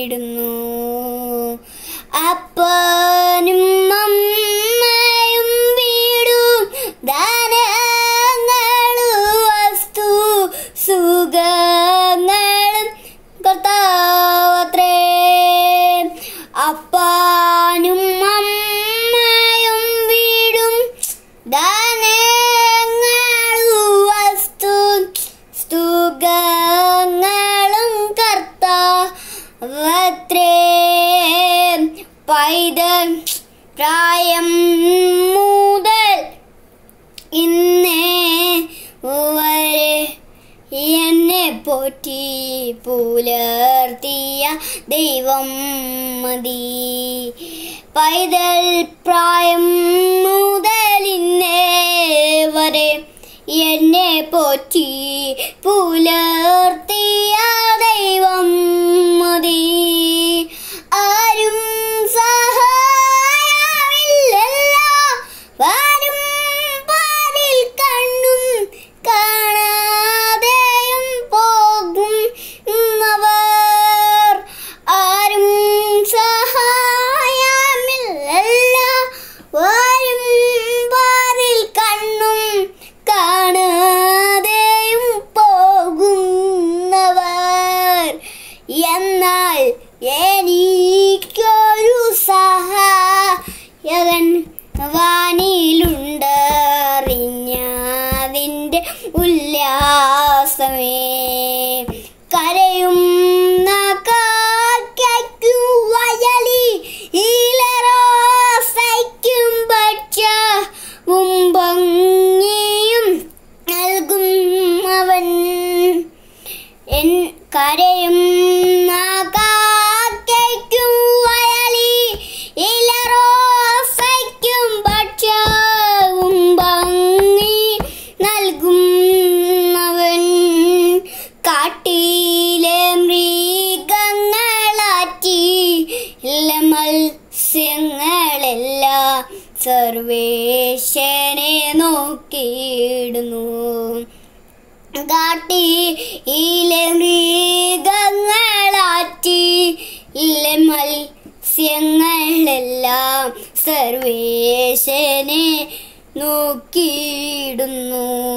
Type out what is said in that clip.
നോക്കിയിടുന്നു അപ്പനും അമ്മയും വീടും ദാനങ്ങളും വസ്തു സുഖങ്ങളും കർത്താവത്രേ അപ്പാനും അമ്മയും വീടും ദാനങ്ങളും വസ്തു സ്തുകങ്ങളും കർത്താവത്രേ പൈതൽ പ്രായം മുതൽ ഇന്നേ വരെ എന്നെ പോറ്റി പുലർത്തിയ ദൈവം മതി പൈതൽ പ്രായം മുതൽ ഇന്നേ വരെ എന്നെ പോറ്റി പുലർത്തിയ ദൈവം മതി ആരും സഹായമില്ലല്ലോ വാരും പാലിൽ കണ്ണും കാണാതെയും പോകുന്നവർ ആരും സഹായമില്ലല്ലോ വാരും പാലിൽ കണ്ണും കാണാതെയും പോകുന്നവർ എന്നാൽ എനിക്കൊരു സഹായകൻ വാനിലുണ്ടറിഞ്ഞതിൻ്റെ ഉല്ലാസമേ കരയുന്ന കാക്കയ്ക്കു വയലി ഈലറോസയ്ക്കും ഭക്ഷവും ഭംഗിയും നൽകും അവൻ എൻ കരയുന്ന കാക്കയ്ക്കും വയലി ഇലറോസയ്ക്കും ഭക്ഷവും ഭംഗി നൽകുന്നവൻ കാട്ടിലെ മൃഗങ്ങളാറ്റി മത്സ്യങ്ങളെല്ലാം സർവേശനെ നോക്കിയിടുന്നു കാട്ടിയിലെ മൃഗങ്ങളാറ്റി ഇലെ മത്സ്യങ്ങളെല്ലാം സർവേശനെ നോക്കിയിടുന്നു